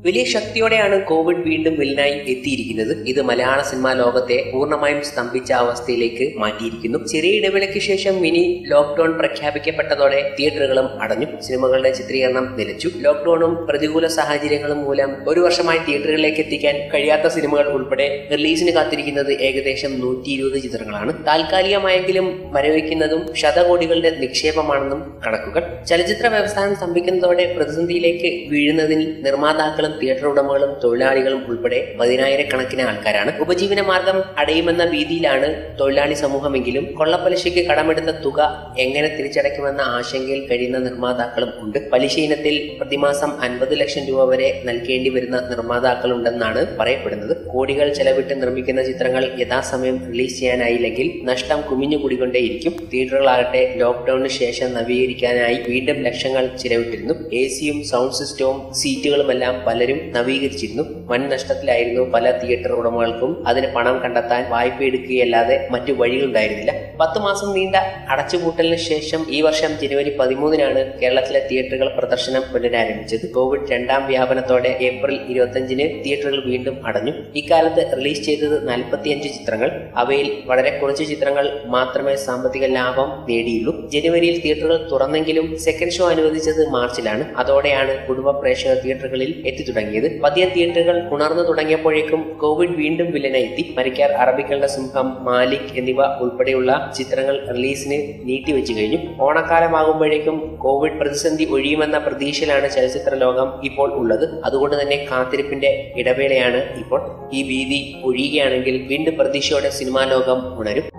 വലിയ ശക്തിയോടെയാണ് കോവിഡ് വീണ്ടും വില്ലനായി എത്തിയിരിക്കുന്നത് ഇത് മലയാള സിനിമാ ലോകത്തെ പൂർണ്ണമായും സ്തംഭിച്ച അവസ്ഥയിലേക്ക് മാറ്റിയിരിക്കുന്നു ചെറിയ ഇടവേളയ്ക്ക് ശേഷം മിനി ലോക്ക്ഡൌൺ പ്രഖ്യാപിക്കപ്പെട്ടതോടെ തിയേറ്ററുകളും അടഞ്ഞു സിനിമകളുടെ ചിത്രീകരണം നിലച്ചു ലോക്ക്ഡൌണും പ്രതികൂല സാഹചര്യങ്ങളും മൂലം ഒരു വർഷമായി തിയേറ്ററുകളിലേക്ക് എത്തിക്കാൻ കഴിയാത്ത സിനിമകൾ ഉൾപ്പെടെ റിലീസിന് കാത്തിരിക്കുന്നത് ഏകദേശം നൂറ്റി ഇരുപത് ചിത്രങ്ങളാണ് താൽക്കാലികമായെങ്കിലും വരവയ്ക്കുന്നതും ശതകോടികളുടെ നിക്ഷേപമാണെന്നും കണക്കുകൾ ചലച്ചിത്ര വ്യവസായം സ്തംഭിക്കുന്നതോടെ പ്രതിസന്ധിയിലേക്ക് വീഴുന്നതിൽ നിർമ്മാതാക്കളും തിയേറ്റർ ഉടമകളും തൊഴിലാളികളും ഉൾപ്പെടെ പതിനായിരക്കണക്കിന് ആൾക്കാരാണ് ഉപജീവന മാർഗം അടയുമെന്ന ഭീതിയിലാണ് തൊഴിലാളി സമൂഹമെങ്കിലും കൊള്ളപ്പലിശയ്ക്ക് കടമെടുത്ത തുക എങ്ങനെ തിരിച്ചടയ്ക്കുമെന്ന ആശങ്കയിൽ കഴിയുന്ന നിർമ്മാതാക്കളും ഉണ്ട് പലിശ ഇനത്തിൽ പ്രതിമാസം അൻപത് ലക്ഷം രൂപ വരെ നൽകേണ്ടി വരുന്ന നിർമ്മാതാക്കളുണ്ടെന്നാണ് പറയപ്പെടുന്നത് കോടികൾ ചെലവിട്ട് നിർമ്മിക്കുന്ന ചിത്രങ്ങൾ യഥാസമയം റിലീസ് ചെയ്യാനായില്ലെങ്കിൽ നഷ്ടം കുമിഞ്ഞുകൂടിക്കൊണ്ടേയിരിക്കും തിയേറ്ററുകളാകട്ടെ ലോക്ക്ഡൌണിന് ശേഷം നവീകരിക്കാനായി വീണ്ടും ലക്ഷങ്ങൾ ചിലവിട്ടിരുന്നു എ സിയും സൗണ്ട് സിസ്റ്റവും സീറ്റുകളുമെല്ലാം പലരും നവീകരിച്ചിരുന്നു വൻ നഷ്ടത്തിലായിരുന്നു പല തിയേറ്റർ ഉടമകൾക്കും അതിന് പണം കണ്ടെത്താൻ വായ്പ എടുക്കുകയല്ലാതെ മറ്റു വഴികളുണ്ടായിരുന്നില്ല പത്ത് മാസം നീണ്ട അടച്ചുപൂട്ടലിന് ശേഷം ഈ വർഷം ജനുവരി പതിമൂന്നിനാണ് കേരളത്തിലെ തിയേറ്ററുകൾ പ്രദർശനം പുനരാരംഭിച്ചത് കോവിഡ് രണ്ടാം വ്യാപനത്തോടെ ഏപ്രിൽ ഇരുപത്തിയഞ്ചിന് തിയേറ്ററുകൾ വീണ്ടും അടഞ്ഞു ഇക്കാലത്ത് റിലീസ് ചെയ്തത് നാൽപ്പത്തിയഞ്ച് ചിത്രങ്ങൾ അവയിൽ വളരെ കുറച്ച് ചിത്രങ്ങൾ മാത്രമേ സാമ്പത്തിക ലാഭം നേടിയുള്ളൂ ജനുവരിയിൽ തിയേറ്ററുകൾ തുറന്നെങ്കിലും സെക്കൻഡ് ഷോ അനുവദിച്ചത് മാർച്ചിലാണ് അതോടെയാണ് കുടുംബ പ്രേക്ഷകർ തിയേറ്ററുകളിൽ എത്തി തുടങ്ങിയത് പതിയെ തിയേറ്ററുകൾ ഉണർന്നു തുടങ്ങിയപ്പോഴേക്കും കോവിഡ് വീണ്ടും വില്ലനെത്തി മരിക്കാർ അറബിക്കളുടെ സിംഹം മാലിക് എന്നിവ ഉൾപ്പെടെയുള്ള ചിത്രങ്ങൾ റിലീസിന് നീട്ടിവെച്ചു കഴിഞ്ഞു ഓണക്കാലമാകുമ്പോഴേക്കും കോവിഡ് പ്രതിസന്ധി ഒഴിയുമെന്ന പ്രതീക്ഷയിലാണ് ചലച്ചിത്ര ലോകം ഇപ്പോൾ ഉള്ളത് അതുകൊണ്ട് തന്നെ കാത്തിരിപ്പിന്റെ ഇടവേളയാണ് ഇപ്പോൾ ഈ ഭീതി ഒഴിയുകയാണെങ്കിൽ വീണ്ടും പ്രതീക്ഷയോടെ സിനിമാ ലോകം ഉണരും